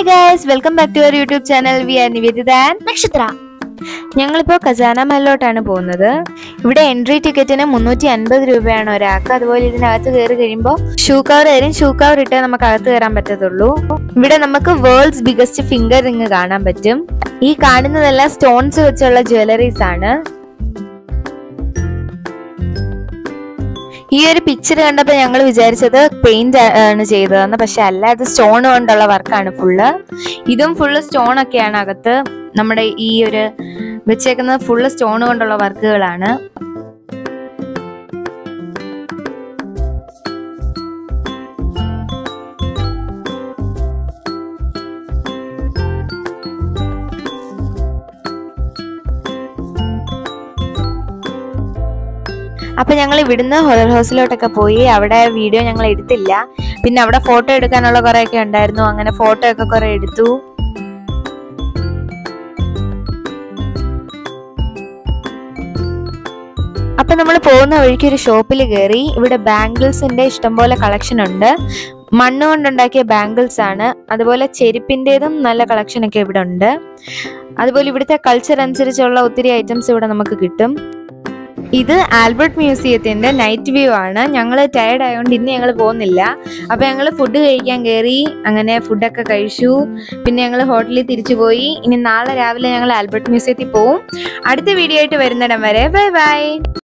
hi guys welcome back to our YouTube channel we are Nivedita and Nakshatra ഞങ്ങളിപ്പോൾ ഖജാന മഹലിലോട്ടാണ് പോകുന്നത് ഇവിടെ entry ടിക്കറ്റിന് മുന്നൂറ്റി അൻപത് രൂപയാണ് ഒരാൾക്ക് അതുപോലെ ഇതിനകത്ത് കയറി കഴിയുമ്പോൾ ഷൂ കവർ തരും ഷൂ കവർ ഇട്ടേ നമുക്ക് അകത്ത് കയറാൻ പറ്റത്തുള്ളൂ ഇവിടെ നമുക്ക് വേൾഡ്സ് ബിഗസ്റ്റ് ഫിംഗർ റിങ് കാണാൻ പറ്റും ഈ കാണുന്നതെല്ലാം സ്റ്റോൺസ് വെച്ചുള്ള ജ്വല്ലറീസ് ആണ് ഈ ഒരു പിക്ചർ കണ്ടപ്പോൾ ഞങ്ങൾ വിചാരിച്ചത് പെയിന്റ് ആണ് ചെയ്തതെന്ന് പക്ഷെ അല്ല ഇത് സ്റ്റോൺ കൊണ്ടുള്ള വർക്കാണ് ഫുള്ള് ഇതും ഫുള്ള് സ്റ്റോൺ ഒക്കെയാണ് അകത്ത് നമ്മുടെ ഈ ഒരു വെച്ചേക്കുന്നത് ഫുള്ള് സ്റ്റോൺ കൊണ്ടുള്ള വർക്കുകളാണ് അപ്പൊ ഞങ്ങൾ ഇവിടുന്ന് ഹൊറർ ഹൗസിലോട്ടൊക്കെ പോയി അവിടെ വീഡിയോ ഞങ്ങൾ എടുത്തില്ല പിന്നെ അവിടെ ഫോട്ടോ എടുക്കാനുള്ള കുറെ ഒക്കെ ഉണ്ടായിരുന്നു അങ്ങനെ ഫോട്ടോ ഒക്കെ കുറെ എടുത്തു അപ്പൊ നമ്മൾ പോകുന്ന വഴിക്ക് ഒരു ഷോപ്പിൽ കയറി ഇവിടെ ബാംഗിൾസിന്റെ ഇഷ്ടംപോലെ കളക്ഷൻ ഉണ്ട് മണ്ണ് കൊണ്ടുണ്ടാക്കിയ ബാംഗിൾസ് ആണ് അതുപോലെ ചെരുപ്പിൻ്റെതും നല്ല കളക്ഷൻ ഒക്കെ ഇവിടെ ഉണ്ട് അതുപോലെ ഇവിടുത്തെ കൾച്ചർ അനുസരിച്ചുള്ള ഒത്തിരി ഐറ്റംസ് ഇവിടെ നമുക്ക് കിട്ടും ഇത് ആൽബർട്ട് മ്യൂസിയത്തിന്റെ നൈറ്റ് വ്യൂ ആണ് ഞങ്ങൾ ടയർഡ് ആയതുകൊണ്ട് ഇന്ന് ഞങ്ങൾ പോകുന്നില്ല അപ്പൊ ഞങ്ങൾ ഫുഡ് കഴിക്കാൻ കയറി അങ്ങനെ ഫുഡൊക്കെ കഴിച്ചു പിന്നെ ഞങ്ങൾ ഹോട്ടലിൽ തിരിച്ചു പോയി ഇനി നാളെ രാവിലെ ഞങ്ങൾ ആൽബർട്ട് മ്യൂസിയത്തിൽ പോവും അടുത്ത വീഡിയോ ആയിട്ട് വരുന്നിടം വരെ ബൈ ബൈ